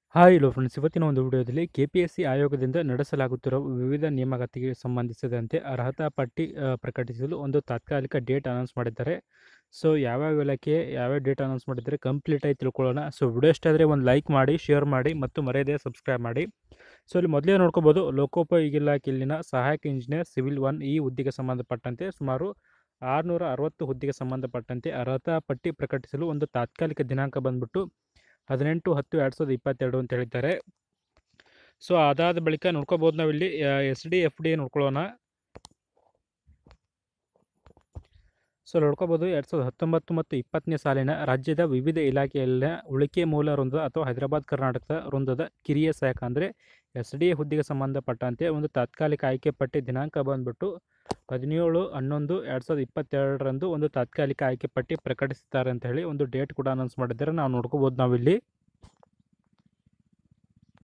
hi hello friends ಇವತ್ತಿನ ಒಂದು ವಿಡಿಯೋದಲ್ಲಿ ಕೆ ಪಿ ಎಸ್ ಸಿ ಆಯೋಗದಿಂದ ನಡೆಸಲಾಗುತ್ತಿರುವ ವಿವಿಧ ನೇಮಕಾತಿಗೆ ಸಂಬಂಧಿಸಿದಂತೆ ಅರ್ಹತಾ ಪಟ್ಟಿ ಆ, ಪ್ರಕಟಿಸಲು ಒಂದು ತಾತ್ಕಾಲಿಕ ಡೇಟ್ ಅನೌನ್ಸ್ ಮಾಡಿದ್ದಾರೆ ಸೊ ಯಾವ್ಯಾವ ಇಲಾಖೆ ಯಾವ್ಯಾವ ಡೇಟ್ ಅನೌನ್ಸ್ ಮಾಡಿದ್ದಾರೆ ಕಂಪ್ಲೀಟ್ ಆಗಿ ತಿಳ್ಕೊಳ್ಳೋಣ ಸೊ ವಿಡಿಯೋ ಇಷ್ಟ ಆದರೆ ಒಂದು ಲೈಕ್ ಮಾಡಿ ಶೇರ್ ಮಾಡಿ ಮತ್ತು ಮರೆಯದೆ ಸಬ್ಸ್ಕ್ರೈಬ್ ಮಾಡಿ ಸೊ ಇಲ್ಲಿ ಮೊದಲೇ ನೋಡ್ಕೋಬೋದು ಲೋಕೋಪಯೋಗಿ ಇಲಾಖೆ ಇಲ್ಲಿನ ಸಹಾಯಕ ಇಂಜಿನಿಯರ್ ಸಿವಿಲ್ ಒನ್ ಈ ಹುದ್ದೆಗೆ ಸಂಬಂಧಪಟ್ಟಂತೆ ಸುಮಾರು ಆರುನೂರ ಅರವತ್ತು ಹುದ್ದೆಗೆ ಸಂಬಂಧಪಟ್ಟಂತೆ ಅರ್ಹತಾ ಪಟ್ಟಿ ಪ್ರಕಟಿಸಲು ಒಂದು ತಾತ್ಕಾಲಿಕ ದಿನಾಂಕ ಬಂದ್ಬಿಟ್ಟು ಹದಿನೆಂಟು ಹತ್ತು ಎರಡು ಸಾವಿರದ ಇಪ್ಪತ್ತೆರಡು ಅಂತ ಹೇಳಿದ್ದಾರೆ ಸೊ ಅದಾದ ಬಳಿಕ ನೋಡ್ಕೋಬೋದು ನಾವಿಲ್ಲಿ ಎಸ್ ಡಿ ಎಫ್ ಡಿ ನೋಡ್ಕೊಳ್ಳೋಣ ಸೊ ನೋಡ್ಕೋಬೋದು ಎರಡು ಸಾವಿರದ ಹತ್ತೊಂಬತ್ತು ಮತ್ತು ಇಪ್ಪತ್ತನೇ ಸಾಲಿನ ರಾಜ್ಯದ ವಿವಿಧ ಇಲಾಖೆಯಲ್ಲಿನ ಉಳಿಕೆ ಮೂಲ ವೃಂದ ಅಥವಾ ಹೈದರಾಬಾದ್ ಕರ್ನಾಟಕದ ವೃಂದದ ಕಿರಿಯ ಸಹಾಯಕ ಅಂದರೆ ಎಸ್ ಡಿ ಹುದ್ದೆಗೆ ಸಂಬಂಧಪಟ್ಟಂತೆ ಒಂದು ತಾತ್ಕಾಲಿಕ ಆಯ್ಕೆ ಪಟ್ಟಿ ದಿನಾಂಕ ಬಂದ್ಬಿಟ್ಟು ಹದಿನೇಳು ಹನ್ನೊಂದು ಎರಡು ಸಾವಿರದ ಇಪ್ಪತ್ತೆರಡರಂದು ಒಂದು ತಾತ್ಕಾಲಿಕ ಆಯ್ಕೆ ಪಟ್ಟಿ ಪ್ರಕಟಿಸ್ತಾರೆ ಅಂತ ಹೇಳಿ ಒಂದು ಡೇಟ್ ಕೂಡ ಅನೌನ್ಸ್ ಮಾಡಿದ್ದಾರೆ ನಾವು ನೋಡ್ಕೋಬೋದು ನಾವಿಲ್ಲಿ